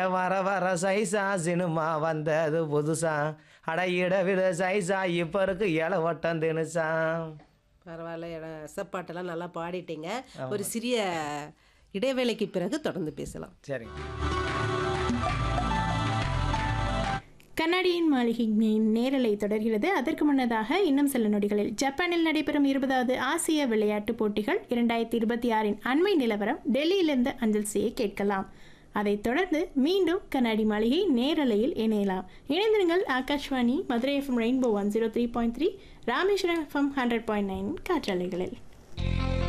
வர வர சைசா சினிமா வந்தது புதுசா அட இடவிட சைசா இப்ப இருக்கு இளவட்டம் தினுசா பரவாயில்ல என- ரசப்பாட்டெல்லாம் நல்லா பாடிட்டீங்க ஒரு சிறிய இடைவேளைக்கு பிறகு தொடர்ந்து பேசலாம் சரிங்க கண்ணாடியின் மாளிகை நே- நேரலை தொடர்கிறது அதற்கு முன்னதாக இன்னும் சில நொடிகளில் ஜப்பானில் நடைபெறும் இருபதாவது ஆசிய விளையாட்டுப் போட்டிகள் இரண்டாயிரத்தி இருபத்தி ஆறின் அண்மை நிலவரம் டெல்லியிலிருந்து அஞ்சல் செய்ய கேட்கலாம் அதைத் தொடர்ந்து மீண்டும் கண்ணாடி மாளிகை நேரலையில் இணையலாம் இணைந்திருங்கள் Akashvani Madurai FM rainbow one zero three point three Rameswaram FM hundred point nine காற்றலைகளில்